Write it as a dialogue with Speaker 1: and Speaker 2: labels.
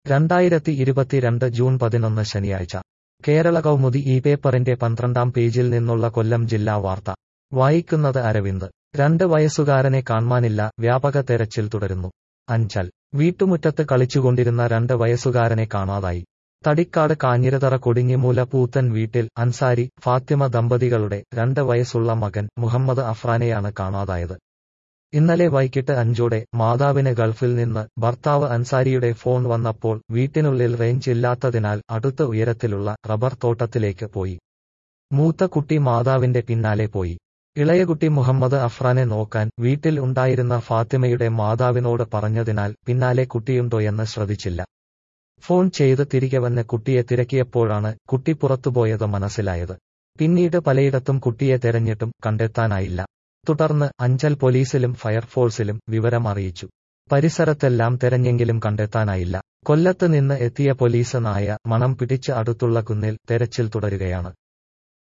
Speaker 1: രണ്ടായിരത്തി ഇരുപത്തിരണ്ട് ജൂൺ പതിനൊന്ന് ശനിയാഴ്ച കേരള കൗമുദി ഈ പേപ്പറിന്റെ പന്ത്രണ്ടാം പേജിൽ നിന്നുള്ള കൊല്ലം ജില്ലാ വാർത്ത വായിക്കുന്നത് അരവിന്ദ് രണ്ട് വയസ്സുകാരനെ കാണാനില്ല വ്യാപക തെരച്ചിൽ തുടരുന്നു അഞ്ചൽ വീട്ടുമുറ്റത്ത് കളിച്ചുകൊണ്ടിരുന്ന രണ്ട് വയസ്സുകാരനെ കാണാതായി തടിക്കാട് കാഞ്ഞിരതറ കൊടിഞ്ഞിമൂല പൂത്തൻ വീട്ടിൽ അൻസാരി ഫാത്തിമ ദമ്പതികളുടെ രണ്ട് വയസ്സുള്ള മകൻ മുഹമ്മദ് അഫ്രാനെയാണ് കാണാതായത് ഇന്നലെ വൈകിട്ട് അഞ്ചോടെ മാതാവിന് ഗൾഫിൽ നിന്ന് ഭർത്താവ് അൻസാരിയുടെ ഫോൺ വന്നപ്പോൾ വീട്ടിനുള്ളിൽ റേഞ്ച് ഇല്ലാത്തതിനാൽ അടുത്ത ഉയരത്തിലുള്ള റബ്ബർ തോട്ടത്തിലേക്ക് പോയി മൂത്ത കുട്ടി മാതാവിന്റെ പിന്നാലെ പോയി ഇളയ കുട്ടി മുഹമ്മദ് അഫ്രാനെ നോക്കാൻ വീട്ടിൽ ഉണ്ടായിരുന്ന ഫാത്തിമയുടെ മാതാവിനോട് പറഞ്ഞതിനാൽ പിന്നാലെ കുട്ടിയുണ്ടോയെന്ന് ശ്രദ്ധിച്ചില്ല ഫോൺ ചെയ്ത് തിരികെ വന്ന് കുട്ടിയെ തിരക്കിയപ്പോഴാണ് കുട്ടി പുറത്തുപോയത് മനസ്സിലായത് പിന്നീട് പലയിടത്തും കുട്ടിയെ തെരഞ്ഞിട്ടും കണ്ടെത്താനായില്ല തുടർന്ന് അഞ്ചൽ പോലീസിലും ഫയർഫോഴ്സിലും വിവരം അറിയിച്ചു പരിസരത്തെല്ലാം തെരഞ്ഞെങ്കിലും കണ്ടെത്താനായില്ല കൊല്ലത്ത് നിന്ന് എത്തിയ പോലീസ് നായ മണം പിടിച്ച് അടുത്തുള്ള കുന്നിൽ തെരച്ചിൽ തുടരുകയാണ്